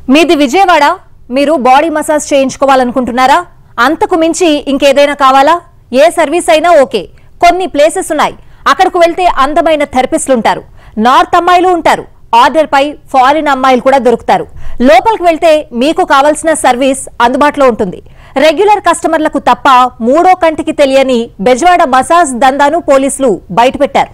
మీది విజయవాడ మీరు body massage చేయించుకోవాలనుకుంటున్నారా అంతకు మించి ఇంకేదైనా కావాలా ఏ సర్వీస్ అయినా ఓకే కొన్ని ప్లేసెస్ ఉన్నాయి అక్కడకు వెళ్తే అందమైన థెరపిస్టులు ఉంటారు నార్త్ అమ్మాయిలు ఉంటారు ఆర్డర్ పై ఫారిన్ అమ్మాయిలు కూడా దొరుకుతారు లోపలికి వెళ్తే మీకు కావాల్సిన సర్వీస్ అందుబాటులో ఉంటుంది రెగ్యులర్ కస్టమర్లకు తప్ప మూడో కంటికి తెలియని బెజవాడ మసాజ్ దందాను పోలీసులు బయటపెట్టారు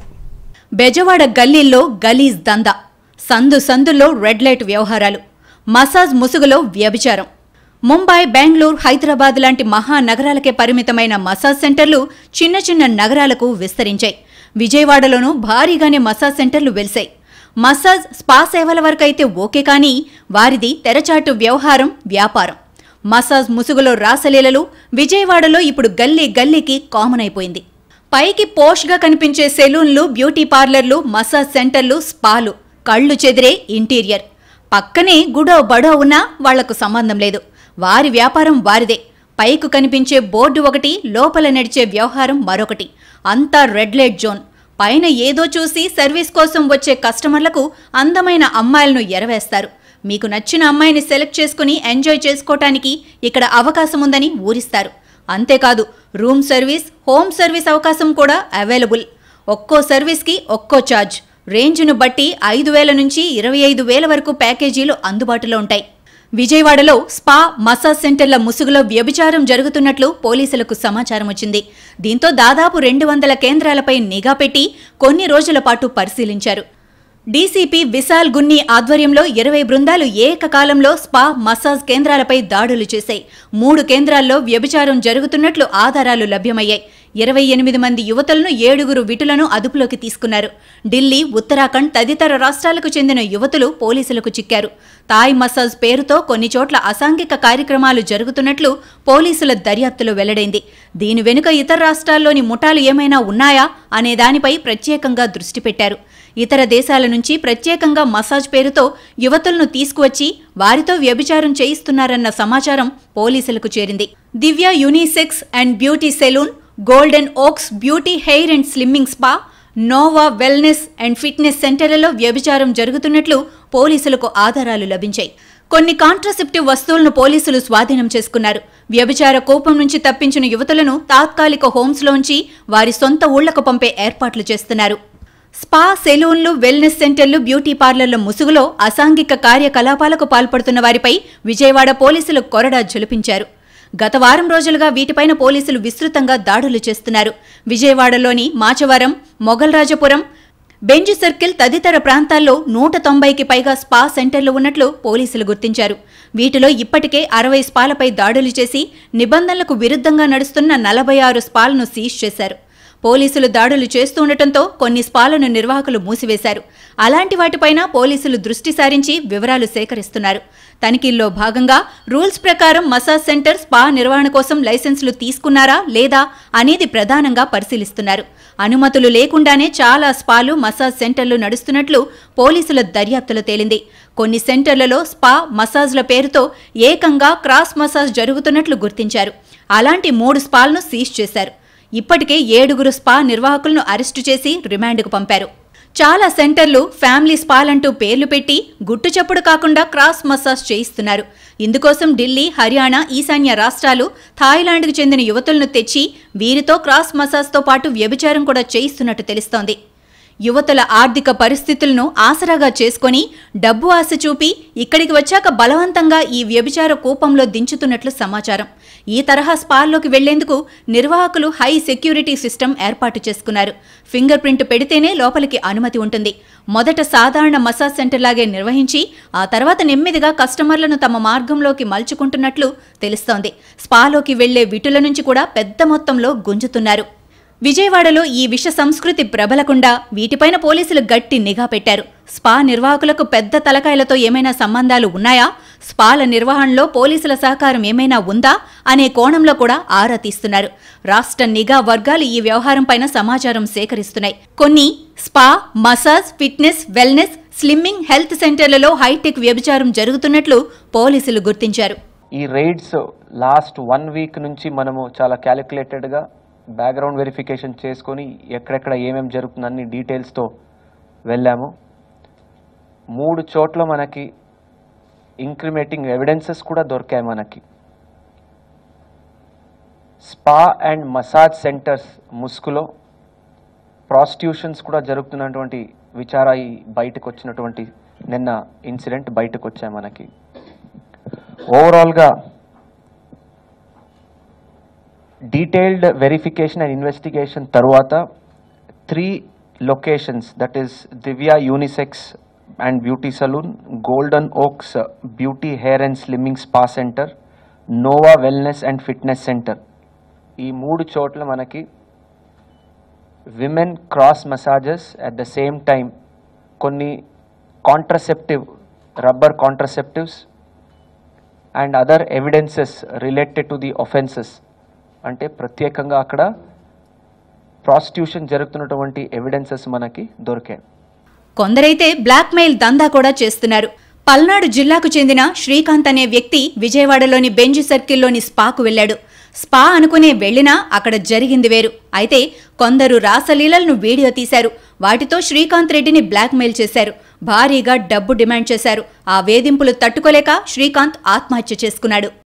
బెజవాడ గల్లీల్లో గలీజ్ దందా సందు సందుల్లో రెడ్ లైట్ వ్యవహారాలు మసాజ్ ముసుగులో వ్యభిచారం ముంబై బెంగళూరు హైదరాబాద్ లాంటి మహానగరాలకే పరిమితమైన మసాజ్ సెంటర్లు చిన్న చిన్న నగరాలకు విస్తరించాయి విజయవాడలోనూ భారీగానే మసాజ్ సెంటర్లు వెలిశాయి మసాజ్ స్పా సేవల వరకైతే ఓకే కానీ వారిది తెరచాటు వ్యవహారం వ్యాపారం మసాజ్ ముసుగులో రాసలీలలు విజయవాడలో ఇప్పుడు గల్లీ గల్లీకి కామన్ అయిపోయింది పైకి పోష్గా కనిపించే సెలూన్లు బ్యూటీ పార్లర్లు మసాజ్ సెంటర్లు స్పాలు కళ్ళు చెదిరే ఇంటీరియర్ పక్కనే గుడో బడో ఉన్నా వాళ్లకు సంబంధం లేదు వారి వ్యాపారం వారిదే పైకి కనిపించే బోర్డు ఒకటి లోపల నడిచే వ్యవహారం మరొకటి అంతా రెడ్ లైట్ జోన్ పైన ఏదో చూసి సర్వీస్ కోసం వచ్చే కస్టమర్లకు అందమైన అమ్మాయిలను ఎరవేస్తారు మీకు నచ్చిన అమ్మాయిని సెలెక్ట్ చేసుకుని ఎంజాయ్ చేసుకోవటానికి ఇక్కడ అవకాశం ఉందని ఊరిస్తారు అంతేకాదు రూమ్ సర్వీస్ హోమ్ సర్వీస్ అవకాశం కూడా అవైలబుల్ ఒక్కో సర్వీస్కి ఒక్కో ఛార్జ్ రేంజ్ను బట్టి ఐదు వేల నుంచి ఇరవై ఐదు వేల వరకు ప్యాకేజీలు అందుబాటులో ఉంటాయి విజయవాడలో స్పా మసాజ్ సెంటర్ల ముసుగులో వ్యభిచారం జరుగుతున్నట్లు పోలీసులకు సమాచారం వచ్చింది దీంతో దాదాపు రెండు వందల కేంద్రాలపై నిఘా పెట్టి కొన్ని రోజుల పాటు పరిశీలించారు డీసీపీ విశాల్ గున్ని ఆధ్వర్యంలో ఇరవై బృందాలు ఏకకాలంలో స్పా మసాజ్ కేంద్రాలపై దాడులు చేశాయి మూడు కేంద్రాల్లో వ్యభిచారం జరుగుతున్నట్లు ఆధారాలు లభ్యమయ్యాయి ఇరవై ఎనిమిది మంది యువతులను ఏడుగురు విటులను అదుపులోకి తీసుకున్నారు ఢిల్లీ ఉత్తరాఖండ్ తదితర రాష్ట్రాలకు చెందిన యువతులు పోలీసులకు చిక్కారు థాయ్ మసాజ్ పేరుతో కొన్ని చోట్ల అసాంఘిక కార్యక్రమాలు జరుగుతున్నట్లు పోలీసుల దర్యాప్తులో వెల్లడైంది దీని వెనుక ఇతర రాష్ట్రాల్లోని ముఠాలు ఏమైనా ఉన్నాయా అనే దానిపై ప్రత్యేకంగా దృష్టి పెట్టారు ఇతర దేశాల నుంచి ప్రత్యేకంగా మసాజ్ పేరుతో యువతులను తీసుకువచ్చి వారితో వ్యభిచారం చేయిస్తున్నారన్న సమాచారం పోలీసులకు చేరింది Divya unisex and beauty salon golden oaks beauty hair and slimming spa Nova wellness and fitness సెంటర్లలో వ్యభిచారం జరుగుతున్నట్లు పోలీసులకు ఆధారాలు లభించాయి కొన్ని కాంట్రసెప్టివ్ వస్తువులను పోలీసులు స్వాధీనం చేసుకున్నారు వ్యభిచార కోపం నుంచి తప్పించిన యువతులను తాత్కాలిక హోమ్స్లోంచి వారి సొంత ఊళ్లకు పంపే ఏర్పాట్లు చేస్తున్నారు స్పా సెలూన్లు వెల్నెస్ సెంటర్లు బ్యూటీ పార్లర్ల ముసుగులో అసాంఘిక కార్యకలాపాలకు పాల్పడుతున్న వారిపై విజయవాడ పోలీసులు కొరడా జలిపించారు గత వారం రోజులుగా వీటిపైన పోలీసులు విస్తృతంగా దాడులు చేస్తున్నారు విజయవాడలోని మాచవరం మొగల్రాజపురం బెంజ్ సర్కిల్ తదితర ప్రాంతాల్లో నూట తొంభైకి పైగా స్పా సెంటర్లు ఉన్నట్లు పోలీసులు గుర్తించారు వీటిలో ఇప్పటికే అరవై స్పాలపై దాడులు చేసి నిబంధనలకు విరుద్ధంగా నడుస్తున్న నలభై ఆరు స్పాలను సీజ్ చేశారు పోలీసులు దాడులు చేస్తుండటంతో కొన్ని స్పాలను నిర్వాహకులు మూసివేశారు అలాంటి వాటిపైన పోలీసులు దృష్టి సారించి వివరాలు సేకరిస్తున్నారు తనిఖీల్లో భాగంగా రూల్స్ ప్రకారం మసాజ్ సెంటర్ స్పా నిర్వహణ కోసం లైసెన్సులు తీసుకున్నారా లేదా అనేది ప్రధానంగా పరిశీలిస్తున్నారు అనుమతులు లేకుండానే చాలా స్పాలు మసాజ్ సెంటర్లు నడుస్తున్నట్లు పోలీసుల దర్యాప్తులో తేలింది కొన్ని సెంటర్లలో స్పా మసాజ్ల పేరుతో ఏకంగా క్రాస్ మసాజ్ జరుగుతున్నట్లు గుర్తించారు అలాంటి మూడు స్పాలను సీజ్ చేశారు ఇప్పటికే ఏడుగురు స్పా నిర్వాహకులను అరెస్టు చేసి రిమాండ్కు పంపారు చాలా సెంటర్లు ఫ్యామిలీ స్పాలంటూ పేర్లు పెట్టి గుట్టు చప్పుడు కాకుండా క్రాస్ మసాజ్ చేయిస్తున్నారు ఇందుకోసం ఢిల్లీ హర్యానా ఈశాన్య రాష్ట్రాలు థాయిలాండ్కు చెందిన యువతులను తెచ్చి వీరితో క్రాస్ మసాజ్తో పాటు వ్యభిచారం కూడా చేయిస్తున్నట్టు తెలుస్తోంది యువతుల ఆర్థిక పరిస్థితులను ఆసరాగా చేసుకొని డబ్బు ఆశ చూపి ఇక్కడికి వచ్చాక బలవంతంగా ఈ వ్యభిచార కూపంలో దించుతున్నట్లు సమాచారం ఈ తరహా స్పాల్లోకి వెళ్లేందుకు నిర్వాహకులు హై సెక్యూరిటీ సిస్టమ్ ఏర్పాటు చేసుకున్నారు ఫింగర్ ప్రింట్ పెడితేనే లోపలికి అనుమతి ఉంటుంది మొదట సాధారణ మసాజ్ సెంటర్ లాగే నిర్వహించి ఆ తర్వాత నెమ్మదిగా కస్టమర్లను తమ మార్గంలోకి మలుచుకుంటున్నట్లు తెలుస్తోంది స్పాలోకి వెళ్లే విటుల నుంచి కూడా పెద్ద మొత్తంలో గుంజుతున్నారు విజయవాడలో ఈ విష సంస్కృతి ప్రబలకుండా వీటిపైన పోలీసులు గట్టి నిఘా పెట్టారు స్పా నిర్వాహకులకు పెద్ద తలకాయలతో ఏమైనా సంబంధాలు ఉన్నాయా స్పాల నిర్వహణలో పోలీసుల సహకారం ఏమైనా ఉందా అనే కోణంలో కూడా ఆరా తీస్తున్నారు రాష్ట్ర నిఘా వర్గాలు ఈ వ్యవహారంపైన సమాచారం సేకరిస్తున్నాయి కొన్ని spa massage fitness wellness slimming health సెంటర్లలో హైటెక్ వ్యభిచారం జరుగుతున్నట్లు పోలీసులు గుర్తించారు ఈ రైడ్స్ లాస్ట్ వన్ వీక్ నుంచి మనము చాలా క్యాలిక్యులేటెడ్గా బ్యాక్గ్రౌండ్ వెరిఫికేషన్ చేసుకొని ఎక్కడెక్కడ ఏమేమి జరుగుతుంది అన్ని డీటెయిల్స్తో వెళ్ళాము మూడు చోట్ల మనకి ఇంక్రిమేటింగ్ ఎవిడెన్సెస్ కూడా దొరికాయి మనకి స్పా అండ్ మసాజ్ సెంటర్స్ ముసుగులో ప్రాస్టిట్యూషన్స్ కూడా జరుగుతున్నటువంటి విచారాయి బయటకు వచ్చినటువంటి నిన్న ఇన్సిడెంట్ బయటకు వచ్చాయి మనకి ఓవరాల్గా డీటెయిల్డ్ వెరిఫికేషన్ అండ్ ఇన్వెస్టిగేషన్ తర్వాత three locations that is Divya unisex and beauty salon golden oaks beauty hair and slimming spa centre Nova wellness and fitness centre ఈ మూడు చోట్ల మనకి women cross massages at the same time కొన్ని contraceptive rubber contraceptives and other evidences related to the offences అంటే ప్రత్యేకంగా అక్కడ prostitution జరుగుతున్నటువంటి evidences మనకి దొరికాయి కొందరైతే బ్లాక్మెయిల్ దందా కూడా చేస్తున్నారు పల్నాడు జిల్లాకు చెందిన శ్రీకాంత్ అనే వ్యక్తి విజయవాడలోని బెంజ్ సర్కిల్లోని స్పాకు వెళ్లాడు స్పా అనుకునే వెళ్లినా అక్కడ జరిగింది వేరు అయితే కొందరు రాసలీలలను వీడియో తీశారు వాటితో శ్రీకాంత్ రెడ్డిని బ్లాక్మెయిల్ చేశారు భారీగా డబ్బు డిమాండ్ చేశారు ఆ వేధింపులు తట్టుకోలేక శ్రీకాంత్ ఆత్మహత్య చేసుకున్నాడు